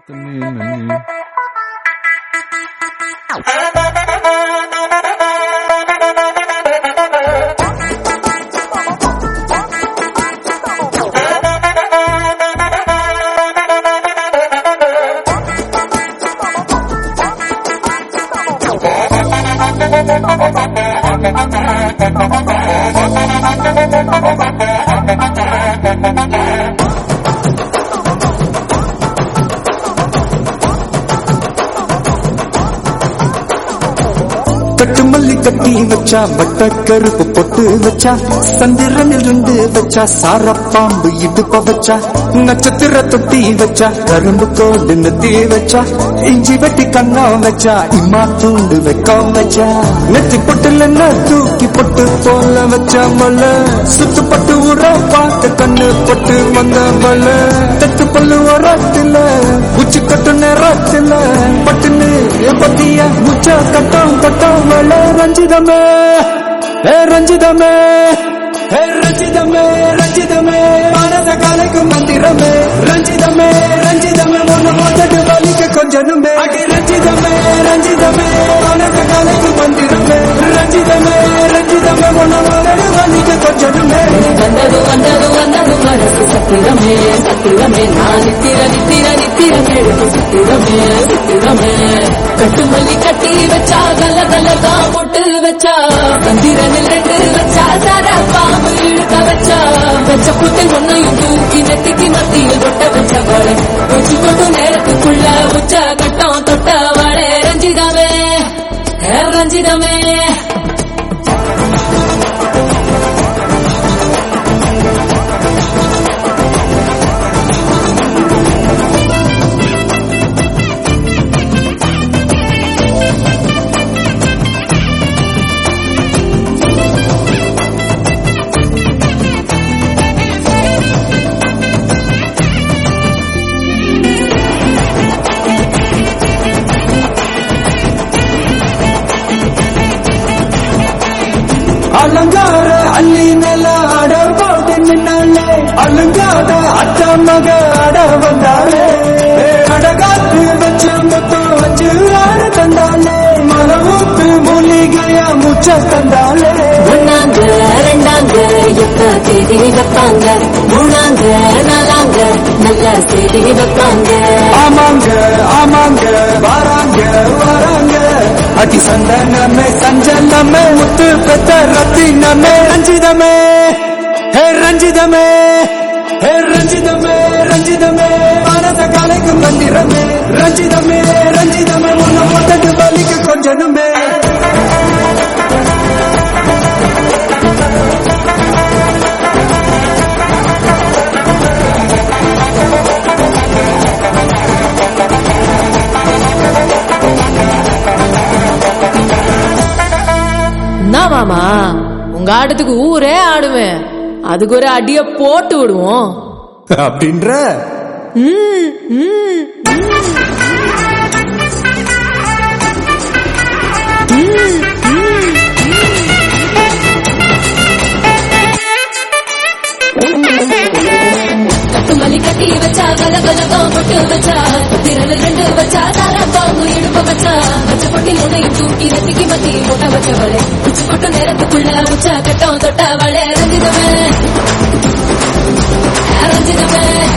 கட்டு மல்லி கட்டி வச்சா வட்ட கருப்பு பொட்டு வச்சா சந்திரனில் இருந்து வச்சா சாரப்பாம்பு இடுப்ப வச்சா நட்சத்திர தொட்டி வச்சா கரும்பு கோடு நெத்தி வச்சா இஞ்சி வெட்டி கண்ணம் வச்சா இம்மா தூண்டு வெக்கம் வச்சா நெத்தி பொட்டுல தூக்கி பொட்டு போல வச்சா மல சுத்து பட்டு உர பார்க்க கண்ணு பொட்டு வந்த மல தட்டு பல்லு உரத்துல உச்சி கட்டு நேரத்துல பட்டுன்னு பத்திய முச்ச கட்டம் கட்டம் மல ரஞ்சிதமே ஏ ரஞ்சிதமே ஏ ரஞ்சிதமே ரஞ்சிதமே மனத கலைக்கும் மந்திரமே ரஞ்சிதமே ரஞ்சிதமே ஒன்னு மோதட்டு வலிக்க கொஞ்சனுமே அடி ரஞ்சிதமே ரஞ்சிதமே மனத கலைக்கும் மந்திரமே ரஞ்சிதமே ரஞ்சிதமே ஒன்னு மோதட்டு வலிக்க கொஞ்சனுமே வந்தது வந்தது வந்தது மனசு சத்திரமே சத்திரமே நான் நித்திர நித்திர நித்திர கேடுக்கு சத்திரமே சத்திரமே கட்டு மல்லி கட்டி வச்சா கல கலகா பொட்டு வச்சா சந்திரனில் ரெண்டு வச்சா சாரா பாம்பு இழுக்க வச்சா வச்ச புத்தை ஒன்னையும் தூக்கி நெத்திக்கு மத்தியில் தொட்ட வச்ச வாழை வச்சு கொண்டு நேரத்துக்குள்ள உச்ச கட்டம் தொட்ட வாழை ரஞ்சிதமே ஹே ரஞ்சிதமே அலங்கார அள்ளி மேல ஆட போட்டு நின்னாலே அலங்காத அத்த மக ஆட வந்தாலே ஏ, அடகாத்து வச்சு மொத்தம் வச்சு ஆட தந்தாலே மரவூத்து மூலிகையா முச்ச தந்தாலே ஒன்னாங்க ரெண்டாங்க எப்ப தேதி வைப்பாங்க மூணாங்க நாலாங்க நல்ல செய்தி வைப்பாங்க ஆமாங்க ஆமாங்க வராங்க வராங்க அடி சந்தனமே சஞ்சலமே முத்து பெத்த ரத்தினமே ரஞ்சிதமே ஹே ரஞ்சிதமே ஹே ரஞ்சிதமே ரஞ்சிதமே மனத கலைக்கும் மந்திரமே ரஞ்சிதமே ரஞ்சிதமே உன்னை மொத்தட்டு வலிக்க கொஞ்சனுமே என்ன மாமா உங்க ஆட்டத்துக்கு ஊரே ஆடுவேன் அதுக்கு ஒரு அடிய போட்டு விடுவோம் அப்படின்ற ம், ம், கட்டுமல்லி கட்டி வச்சா கல கலகம் பொட்டு வச்சா திரள் ரெண்டு வச்சா தாரா பாம்பு இடுப்ப வச்சா வச்ச பொட்டி உன்னையும் தூக்கி நெத்திக்கு மத்தி மூட்ட வச்சவளே உச்சி கொட்ட நேரத்துக்குள்ள உச்சா கட்டம் தொட்டவளே ரஞ்சிதமே ரஞ்சிதமே